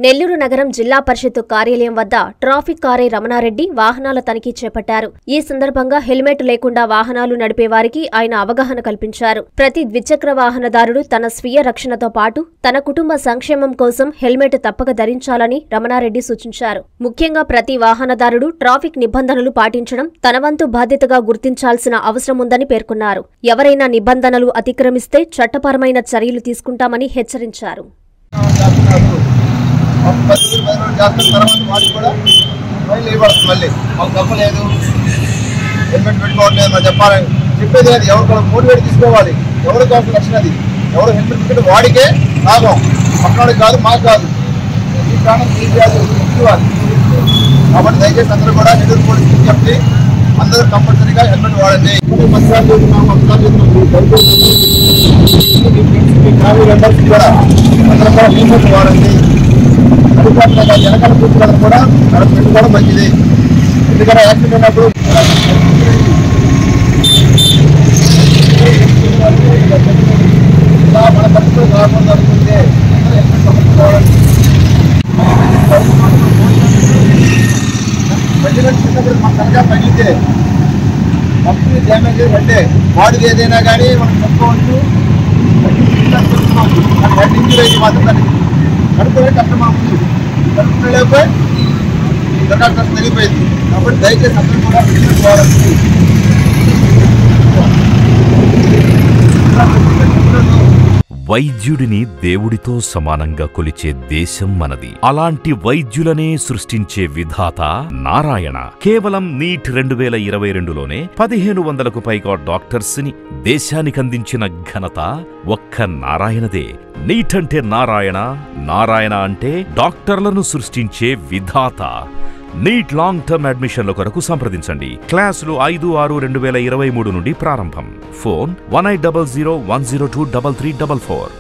నెల్లూరు నగరం జిల్లా పరిషత్ కార్యాలయం వద్ద ట్రాఫిక్ కారే రమణారెడ్డి వాహనాల తనిఖీ చేపట్టారు ఈ సందర్భంగా హెల్మెట్ లేకుండా వాహనాలు నడిపే వారికి ఆయన అవగాహన కల్పించారు ప్రతి ద్విచక్ర వాహనదారుడు తన స్వీయ రక్షణతో పాటు తన కుటుంబ సంక్షేమం కోసం హెల్మెట్ తప్పక ధరించాలని రమణారెడ్డి సూచించారు ముఖ్యంగా ప్రతి వాహనదారుడు ట్రాఫిక్ నిబంధనలు పాటించడం తన వంతు బాధ్యతగా గుర్తించాల్సిన అవసరం ఉందని పేర్కొన్నారు ఎవరైనా నిబంధనలు అతిక్రమిస్తే చట్టపరమైన చర్యలు తీసుకుంటామని హెచ్చరించారు చేస్తున్నారు ఒక పది రోజులు పది రోజులు చేస్తున్న తర్వాత వాడికి కూడా ఫైన్ ఇవ్వబడుతుంది మళ్ళీ మాకు తప్పలేదు హెల్మెట్ పెట్టుకోవట్లేదు మరి చెప్పాలి చెప్పేది అది ఎవరు కూడా మోటివేట్ తీసుకోవాలి ఎవరి కోసం రక్షణ అది ఎవరు హెల్మెట్ పెట్టుకుంటే వాడికే లాభం పక్కనోడికి కాదు మాకు కాదు ఈ ప్రాణం ఈ వ్యాధి ఇవ్వాలి కాబట్టి దయచేసి అందరూ కూడా నెల్లూరు పోలీస్ చెప్పి అందరూ కంపల్సరీగా హెల్మెట్ వాడండి పదిసార్లు చెప్తున్నాం ఒకసారి చెప్తున్నాం మీ ఫ్రెండ్స్ మీ ఫ్యామిలీ మెంబర్స్ కూడా అందరూ కూడా హెల్మెట్ వాడండి అధికారులుగా వెనకాల కూర్చోవడం కూడా మనం పెట్టుకోవడం మంచిది ఎందుకంటే యాక్సిడెంట్ అయినప్పుడు ఇలా మన పరిస్థితులు కాకుండా అనుకుంటే అందరూ హెల్మెట్ తప్పకుండా బండి నడిచినప్పుడు మన కనుక తగిలితే కంపెనీ డ్యామేజ్ అంటే బాడీకి ఏదైనా కానీ మనం చెప్పుకోవచ్చు హెడ్ ఇంజరీ అయితే మాత్రం దానికి కడుపునే కష్టం అవుతుంది కడుపు లేకపోయి దొంగ కష్టం తగ్గిపోయింది కాబట్టి దయచేసి అందరూ కూడా హెల్మెట్ వాడండి వైద్యుడిని దేవుడితో సమానంగా కొలిచే దేశం మనది అలాంటి వైద్యులనే సృష్టించే విధాత నారాయణ కేవలం నీట్ రెండు వేల ఇరవై రెండులోనే పదిహేను వందలకు పైగా డాక్టర్స్ ని దేశానికందించిన ఘనత ఒక్క నారాయణదే నీట్ అంటే నారాయణ నారాయణ అంటే డాక్టర్లను సృష్టించే విధాత నీట్ లాంగ్ టర్మ్ అడ్మిషన్ల కొరకు సంప్రదించండి క్లాసులు ఐదు ఆరు రెండు వేల ఇరవై మూడు నుండి ప్రారంభం phone one eight double zero one zero two double three double four